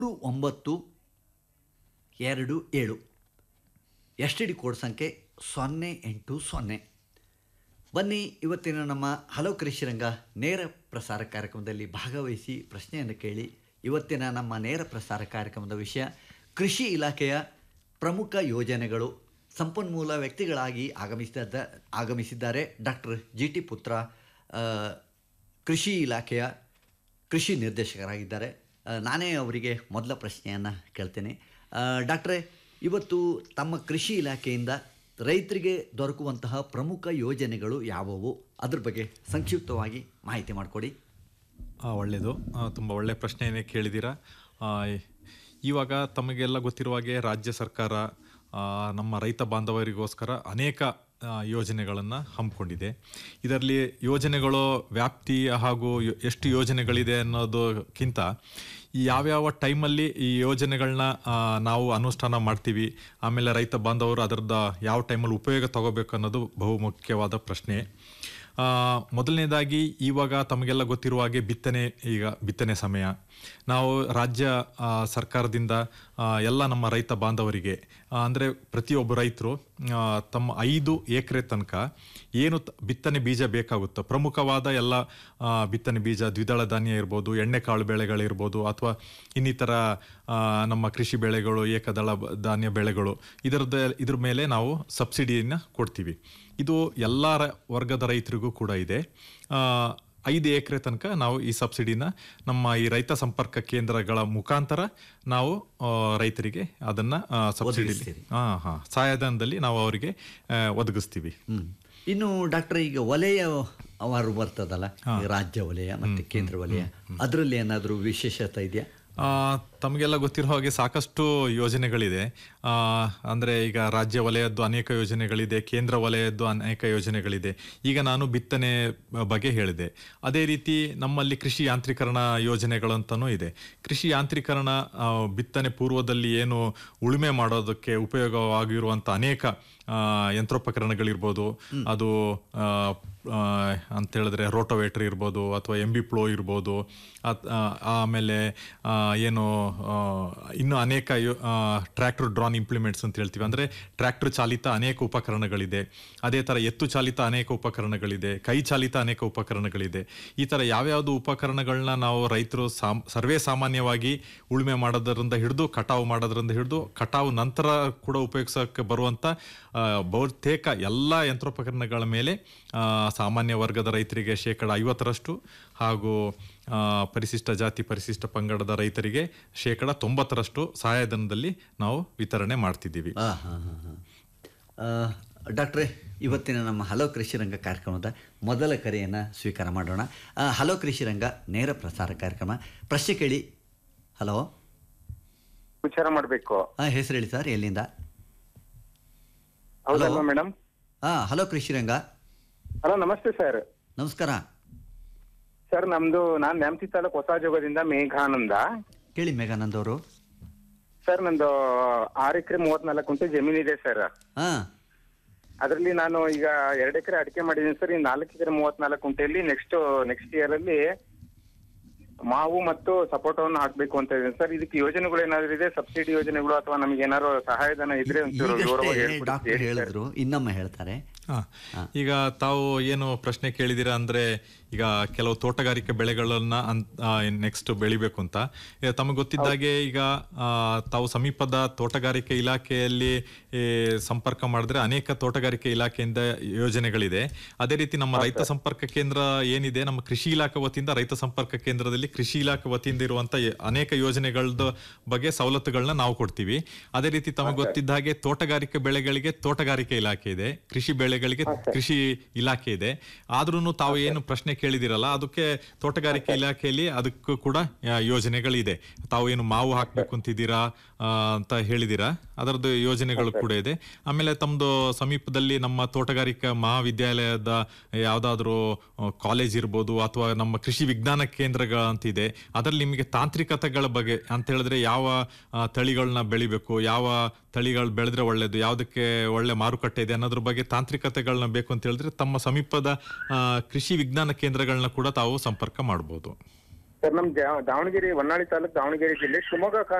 ಮೂರು ಒಂಬತ್ತು ಎರಡು ಏಳು ಎಸ್ ಟಿ ಡಿ ಕೋಡ್ ಸಂಖ್ಯೆ ಸೊನ್ನೆ ಎಂಟು ಸೊನ್ನೆ ಬನ್ನಿ ಇವತ್ತಿನ ನಮ್ಮ ಹಲೋ ಕೃಷಿರಂಗ ನೇರ ಪ್ರಸಾರ ಕಾರ್ಯಕ್ರಮದಲ್ಲಿ ಭಾಗವಹಿಸಿ ಪ್ರಶ್ನೆಯನ್ನು ಕೇಳಿ ಇವತ್ತಿನ ನಮ್ಮ ನೇರ ಪ್ರಸಾರ ಕಾರ್ಯಕ್ರಮದ ವಿಷಯ ಕೃಷಿ ಇಲಾಖೆಯ ಪ್ರಮುಖ ಯೋಜನೆಗಳು ಸಂಪನ್ಮೂಲ ವ್ಯಕ್ತಿಗಳಾಗಿ ಆಗಮಿಸಿದ ಆಗಮಿಸಿದ್ದಾರೆ ಡಾಕ್ಟರ್ ಜಿ ಟಿ ಪುತ್ರ ಆ, ಕೃಷಿ ಇಲಾಖೆಯ ಕೃಷಿ ನಿರ್ದೇಶಕರಾಗಿದ್ದಾರೆ ಆ, ನಾನೇ ಅವರಿಗೆ ಮೊದಲ ಪ್ರಶ್ನೆಯನ್ನು ಕೇಳ್ತೇನೆ ಆ, ಡಾಕ್ಟ್ರೇ ಇವತ್ತು ತಮ್ಮ ಕೃಷಿ ಇಲಾಖೆಯಿಂದ ರೈತರಿಗೆ ದೊರಕುವಂತಹ ಪ್ರಮುಖ ಯೋಜನೆಗಳು ಯಾವುವು ಅದ್ರ ಬಗ್ಗೆ ಸಂಕ್ಷಿಪ್ತವಾಗಿ ಮಾಹಿತಿ ಮಾಡಿಕೊಡಿ ಆ, ಒಳ್ಳೆಯದು ತುಂಬ ಒಳ್ಳೆಯ ಪ್ರಶ್ನೆಯನ್ನೇ ಕೇಳಿದ್ದೀರಾ ಆ, ಇವಾಗ ತಮಗೆಲ್ಲ ಗೊತ್ತಿರುವ ಹಾಗೆ ರಾಜ್ಯ ಸರ್ಕಾರ ಆ, ನಮ್ಮ ರೈತ ಬಾಂಧವರಿಗೋಸ್ಕರ ಅನೇಕ ಯೋಜನೆಗಳನ್ನು ಹಮ್ಮಿಕೊಂಡಿದೆ ಇದರಲ್ಲಿ ಯೋಜನೆಗಳು ವ್ಯಾಪ್ತಿ ಹಾಗೂ ಯೋ- ಎಷ್ಟು ಯೋಜನೆಗಳಿದೆ ಅನ್ನೋದಕ್ಕಿಂತ ಈ ಯಾವ್ಯಾವ ಟೈಮಲ್ಲಿ ಈ ಯೋಜನೆಗಳನ್ನ ನಾವು ಅನುಷ್ಠಾನ ಮಾಡ್ತೀವಿ ಆಮೇಲೆ ರೈತ ಬಾಂಧವರು ಅದರದ್ದು ಯಾವ ಟೈಮಲ್ಲಿ ಉಪಯೋಗ ತಗೋಬೇಕು ಅನ್ನೋದು ಬಹುಮುಖ್ಯವಾದ ಪ್ರಶ್ನೆ ಆ, ಮೊದಲನೇದಾಗಿ ಇವಾಗ ತಮಗೆಲ್ಲ ಗೊತ್ತಿರುವ ಹಾಗೆ ಬಿತ್ತನೆ ಈಗ ಬಿತ್ತನೆ ಸಮಯ ನಾವು ರಾಜ್ಯ ಆ, ಸರ್ಕಾರದಿಂದ ಆ, ಎಲ್ಲ ನಮ್ಮ ರೈತ ಬಾಂಧವರಿಗೆ ಅಂದರೆ ಪ್ರತಿಯೊಬ್ಬ ರೈತರು ಆ, ತಮ್ಮ ಐದು ಎಕರೆ ತನಕ ಏನು ತ- ಬಿತ್ತನೆ ಬೀಜ ಬೇಕಾಗುತ್ತೋ ಪ್ರಮುಖವಾದ ಎಲ್ಲ ಆ, ಬಿತ್ತನೆ ಬೀಜ ದ್ವಿದಳ ಧಾನ್ಯ ಇರ್ಬೋದು ಎಣ್ಣೆಕಾಳು ಬೆಳೆಗಳಿರ್ಬೋದು ಅಥವಾ ಇನ್ನಿತರ ಆ, ನಮ್ಮ ಕೃಷಿ ಬೆಳೆಗಳು ಏಕದಳ ಬ- ಧಾನ್ಯ ಬೆಳೆಗಳು ಇದರದ ಇದ್ರ ಮೇಲೆ ನಾವು ಸಬ್ಸಿಡಿಯನ್ನು ಕೊಡ್ತೀವಿ ಇದು ಎಲ್ಲ ರ- ವರ್ಗದ ರೈತರಿಗೂ ಕೂಡ ಇದೆ ಆ, ಐದು ಎಕರೆ ತನಕ ನಾವು ಈ ಸಬ್ಸಿಡಿನ ನಮ್ಮ ಈ ರೈತ ಸಂಪರ್ಕ ಕೇಂದ್ರಗಳ ಮುಖಾಂತರ ನಾವು ಆ, ರೈತರಿಗೆ ಅದನ್ನ ಸಬ್ಸಿಡಿ ಒದಗಿಸ್ತೀರಿ. ಹಾ ಹಾ ಸಹಾಯಧನದಲ್ಲಿ ನಾವು ಅವರಿಗೆ ಆ, ಒದಗಿಸ್ತೀವಿ ಹ್ಮ್. ಇನ್ನು ಡಾಕ್ಟರ್ ಈಗ ವಲಯ ಅವರು ಬರ್ತದಲ್ಲ ಈ ರಾಜ್ಯ ವಲಯ ಮತ್ತು ಕೇಂದ್ರ ವಲಯ ಅದರಲ್ಲಿ ಏನಾದರೂ ವಿಶೇಷತೆ ಇದೆಯಾ ಆ, ತಮಗೆಲ್ಲ ಗೊತ್ತಿರೋ ಹಾಗೆ ಸಾಕಷ್ಟು ಯೋಜನೆಗಳಿದೆ ಆ, ಅಂದ್ರೆ ಈಗ ರಾಜ್ಯ ವಲಯದ್ದು ಅನೇಕ ಯೋಜನೆಗಳಿದೆ ಕೇಂದ್ರ ವಲಯದ್ದು ಅನೇಕ ಯೋಜನೆಗಳಿದೆ ಈಗ ನಾನು ಬಿತ್ತನೆ ಬಗ್ಗೆ ಹೇಳಿದೆ ಅದೇ ರೀತಿ ನಮ್ಮಲ್ಲಿ ಕೃಷಿ ಯಾಂತ್ರೀಕರಣ ಯೋಜನೆಗಳಂತನೂ ಇದೆ ಕೃಷಿ ಯಾಂತ್ರೀಕರಣ ಆ, ಬಿತ್ತನೆ ಪೂರ್ವದಲ್ಲಿ ಏನು ಉಳುಮೆ ಮಾಡೋದಕ್ಕೆ ಉಪಯೋಗವಾಗಿರುವಂಥ ಅನೇಕ ಆ, ಯಂತ್ರೋಪಕರಣಗಳಿರ್ಬೋದು ಅದು ಆ, ಆ, ಅಂತ ಹೇಳಿದ್ರೆ ರೋಟೋವೇಟರ್ ಇರ್ಬೋದು ಅಥವಾ ಎಂ ಬಿ ಪ್ಲೋ ಇರ್ಬೋದು ಅತ್- ಆ, ಆಮೇಲೆ ಆ, ಏನು ಆ, ಇನ್ನು ಅನೇಕ ಟ್ರ್ಯಾಕ್ಟರ್ ಡ್ರಾನ್ ಇಂಪ್ಲಿಮೆಂಟ್ಸ್ ಅಂತ ಹೇಳ್ತೀವಿ ಅಂದರೆ ಟ್ರ್ಯಾಕ್ಟರ್ ಚಾಲಿತ ಅನೇಕ ಉಪಕರಣಗಳಿದೆ ಅದೇ ಥರ ಎತ್ತು ಚಾಲಿತ ಅನೇಕ ಉಪಕರಣಗಳಿದೆ ಕೈ ಚಾಲಿತ ಅನೇಕ ಉಪಕರಣಗಳಿದೆ ಈ ಥರ ಯಾವ್ಯಾವುದು ಉಪಕರಣಗಳನ್ನ ನಾವು ರೈತರು ಸಾಮ್ ಸರ್ವೇ ಸಾಮಾನ್ಯವಾಗಿ ಉಳುಮೆ ಮಾಡೋದರಿಂದ ಹಿಡಿದು ಕಟಾವು ಮಾಡೋದ್ರಿಂದ ಹಿಡಿದು ಕಟಾವು ನಂತರ ಕೂಡ ಉಪಯೋಗಿಸೋಕ್ಕೆ ಬರುವಂಥ ಆ, ಬಹುತೇಕ ಎಲ್ಲ ಯಂತ್ರೋಪಕರಣಗಳ ಮೇಲೆ ಆ, ಸಾಮಾನ್ಯ ವರ್ಗದ ರೈತರಿಗೆ ಶೇಕಡ ಐವತ್ತರಷ್ಟು ಹಾಗೂ ಆ, ಪರಿಶಿಷ್ಟ ಜಾತಿ ಪರಿಶಿಷ್ಟ ಪಂಗಡದ ರೈತರಿಗೆ ಶೇಕಡ ತೊಂಬತ್ತರಷ್ಟು ಸಹಾಯಧನದಲ್ಲಿ ನಾವು ವಿತರಣೆ ಮಾಡ್ತಿದ್ದೀವಿ ಆ, ಹಾ, ಹಾ, ಹಾ. ಆ, ಡಾಕ್ಟ್ರೇ ಇವತ್ತಿನ ನಮ್ಮ ಹಲೋ ಕೃಷಿ ರಂಗ ಕಾರ್ಯಕ್ರಮದ ಮೊದಲ ಕರೆಯನ್ನು ಸ್ವೀಕಾರ ಮಾಡೋಣ ಆ, ಹಲೋ ಕೃಷಿ ರಂಗ ನೇರ ಪ್ರಸಾರ ಕಾರ್ಯಕ್ರಮ ಪ್ರಶ್ನೆ ಕೇಳಿ ಹಲೋ ವಿಚಾರ ಮಾಡ್ಬೇಕು ಹಾಂ ಹೆಸರು ಹೇಳಿ ಸರ್ ಎಲ್ಲಿಂದ ಹೌದಲ್ವಾ ಮೇಡಮ್ ಹಾಂ ಹಲೋ ಕೃಷಿ ರಂಗ ಹಲೋ ನಮಸ್ತೆ ಸರ್ ನಮಸ್ಕಾರ ಸರ್ ನಮ್ದು ನಾನ್ ನ್ಯಾಮತಿ ತಾಲೂಕು ಹೊಸ ಜೋಗದಿಂದ ಮೇಘಾನಂದ ಕೇಳಿ ಮೇಘಾನಂದ್ ಅವರು ಸರ್ ನಂದು ಆರು ಎಕರೆ ಮೂವತ್ನಾಲ್ಕು ಕುಂಟೆ ಜಮೀನಿದೆ ಸರ್ ಹಾಂ ಅದರಲ್ಲಿ ನಾನು ಈಗ ಎರಡು ಎಕರೆ ಅಡಿಕೆ ಮಾಡಿದ್ದೀನಿ ಸರ್ ಈ ನಾಲ್ಕು ಎಕರೆ ಮೂವತ್ನಾಲ್ಕು ಕುಂಟೆಯಲ್ಲಿ ನೆಕ್ಸ್ಟ್ ನೆಕ್ಸ್ಟ್ ಇಯರ್ ಅಲ್ಲಿ ಮಾವು ಮತ್ತು ಸಪೋಟವನ್ನು ಹಾಕ್ಬೇಕು ಅಂತ ಇದ್ದೀನಿ ಸರ್ ಇದಕ್ಕೆ ಯೋಜನೆಗಳು ಏನಾದ್ರು ಇದೆ ಸಬ್ಸಿಡಿ ಯೋಜನೆಗಳು ಅಥವಾ ನಮ್ಗೆ ಏನಾದ್ರು ಸಹಾಯಧನ ಇದ್ರೆ ಒಂಚೂರು ವಿವರವಾಗಿ ಈಗಷ್ಟೇ ಹೇಳ್ಬಿಡಿ ಡಾಕ್ಟರ್ ಹೇಳಿ ಸರ್. ಹೇಳಿದ್ರು ಇನ್ನೊಮ್ಮೆ ಹೇಳ್ತಾರೆ ಹಾ. ಈಗ ತಾವು ಏನು ಪ್ರಶ್ನೆ ಕೇಳಿದಿರಾ ಅಂದ್ರೆ ಈಗ ಕೆಲವು ತೋಟಗಾರಿಕೆ ಬೆಳೆಗಳನ್ನ ನೆಕ್ಸ್ಟ್ ಬೆಳಿಬೇಕು ಅಂತ ಈಗ ತಮಗೆ ಗೊತ್ತಿದ್ದಾಗೆ ಈಗ ಆ, ತಾವು ಸಮೀಪದ ತೋಟಗಾರಿಕೆ ಇಲಾಖೆಯಲ್ಲಿ ಏ, ಸಂಪರ್ಕ ಮಾಡಿದ್ರೆ ಅನೇಕ ತೋಟಗಾರಿಕೆ ಇಲಾಖೆಯಿಂದ ಯೋಜನೆಗಳಿದೆ ಅದೇ ರೀತಿ ನಮ್ಮ ರೈತ ಸಂಪರ್ಕ ಕೇಂದ್ರ ಏನಿದೆ ನಮ್ಮ ಕೃಷಿ ಇಲಾಖೆ ವತಿಯಿಂದ ರೈತ ಸಂಪರ್ಕ ಕೇಂದ್ರದಲ್ಲಿ ಕೃಷಿ ಇಲಾಖೆ ವತಿಯಿಂದ ಇರುವಂತ ಎ- ಅನೇಕ ಯೋಜನೆಗಳದ ಬಗ್ಗೆ ಸವಲತ್ತುಗಳನ್ನ ನಾವು ಕೊಡ್ತೀವಿ ಅದೇ ರೀತಿ ತಮಗೆ ಗೊತ್ತಿದ್ದ ಹಾಗೆ ತೋಟಗಾರಿಕೆ ಬೆಳೆಗಳಿಗೆ ತೋಟಗಾರಿಕೆ ಇಲಾಖೆ ಇದೆ ಕೃಷಿ ಬೆಳೆಗಳಿಗೆ ಕೃಷಿ ಇಲಾಖೆ ಇದೆ ಆದ್ರೂ ತಾವು ಏನು ಪ್ರಶ್ನೆ ಕೇಳಿದಿರಲ್ಲ ಅದಕ್ಕೆ ತೋಟಗಾರಿಕೆ ಇಲಾಖೆಯಲ್ಲಿ ಅದಕ್ಕೂ ಕೂಡ ಆ, ಯೋಜನೆಗಳಿದೆ ತಾವು ಏನು ಮಾವು ಹಾಕ್ಬೇಕು ಅಂತಿದ್ದೀರಾ ಆ, ಅಂತ ಹೇಳಿದಿರಾ ಅದರದ್ದು ಯೋಜನೆಗಳು ಕೂಡ ಇದೆ ಆಮೇಲೆ ತಮ್ಮದು ಸಮೀಪದಲ್ಲಿ ನಮ್ಮ ತೋಟಗಾರಿಕಾ ಮಹಾವಿದ್ಯಾಲಯದ ಯಾವುದಾದ್ರೂ ಕಾಲೇಜ್ ಇರ್ಬೋದು ಅಥವಾ ನಮ್ಮ ಕೃಷಿ ವಿಜ್ಞಾನ ಕೇಂದ್ರಗಳ ಅಂತಿದೆ ಅದರಲ್ಲಿ ನಿಮಗೆ ತಾಂತ್ರಿಕತೆಗಳ ಬಗ್ಗೆ ಅಂತ ಹೇಳಿದ್ರೆ ಯಾವ ಆ, ತಳಿಗಳನ್ನ ಬೆಳಿಬೇಕು ಯಾವ ತಳಿಗಳು ಬೆಳೆದ್ರೆ ಒಳ್ಳೇದು ಯಾವುದಕ್ಕೆ ಒಳ್ಳೆ ಮಾರುಕಟ್ಟೆ ಇದೆ ಅನ್ನೋದ್ರ ಬಗ್ಗೆ ತಾಂತ್ರಿಕತೆಗಳನ್ನ ಬೇಕು ಅಂತ ಹೇಳಿದ್ರೆ ತಮ್ಮ ಸಮೀಪದ ಆ, ಕೃಷಿ ವಿಜ್ಞಾನ ಕೇಂದ್ರಗಳನ್ನ ಕೂಡ ತಾವು ಸಂಪರ್ಕ ಮಾಡ್ಬೋದು ಸರ್ ನಮ್ ಜಾ- ದಾವಣಗೆರೆ ಹೊನ್ನಾಳಿ ತಾಲೂಕ್ ದಾವಣಗೆರೆ ಜಿಲ್ಲೆ ಶಿವಮೊಗ್ಗ